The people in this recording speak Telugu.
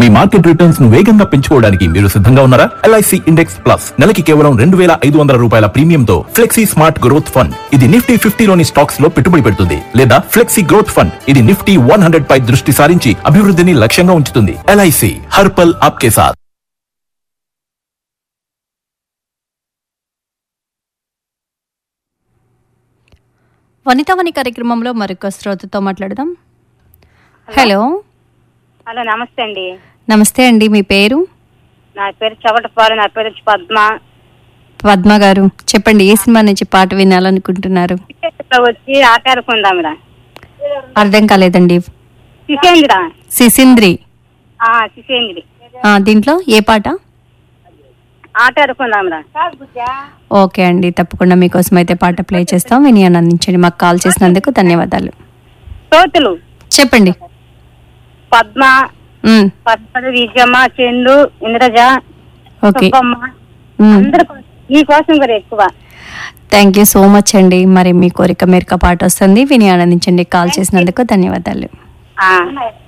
మీ మార్కెట్ రిటర్న్స్ ను వేగంగా పెంచుకోవడానికి మీరు సిద్ధంగా ఉన్నారా ఎల్ఐసి ఇండెక్స్ ప్లస్ నెలకి కేవలం రెండు వేల ఐదు వందల రూపాయల ప్రీమియంతో ఫ్లెక్సీ స్మార్ట్ గ్రోత్ ఫండ్ ఇది నిఫ్టీ ఫిఫ్టీలోని స్టాక్స్ లో పెట్టుబడి పెడుతుంది లేదా ఫ్లెక్సీ గ్రోత్ ఫండ్ ఇది నిఫ్టీ వన్ హండ్రెడ్ పై దృష్టి సారించి అభివృద్ధిని లక్ష్యంగా ఉంచుతుంది ఎల్ఐసి హర్పల్ ఆప్కే సాత్ వనితావని కార్యక్రమంలో మరొక శ్రోతతో మాట్లాడదాం హలో హలో నమస్తే అండి నమస్తే అండి మీ పేరు నా పేరు చవటపాలు నా పేరు వచ్చి పద్మ పద్మ గారు చెప్పండి ఏ సినిమా నుంచి పాట వినాలనుకుంటున్నారు ఇక్కడ వచ్చి ఆట ఆడుకుందాం రా అర్థం కాలేదండి శిశేంద్ర సిసింద్రి ఆ, శిశేంద్రి ఆ, దీంట్లో ఏ పాట ఆట ఆడుకుందాం రా ఓకే అండి తప్పకుండా మీకోసం అయితే పాట ప్లే చేస్తాం విని అందించండి మాకు కాల్ చేసినందుకు ధన్యవాదాలు తోతులు చెప్పండి పద్మ ఉమ్, పద్మ విజయమ్మ చందు ఇంద్రజ ఓకే సుబ్బమ్మ ఉమ్, అందరి కోసం నీ కోసం కూడా ఎక్కువ థ్యాంక్ యూ సో మచ్ అండి మరి మీ కోరిక మేరకు పాట వస్తుంది విని ఆనందించండి కాల్ చేసినందుకు ధన్యవాదాలు ఆ.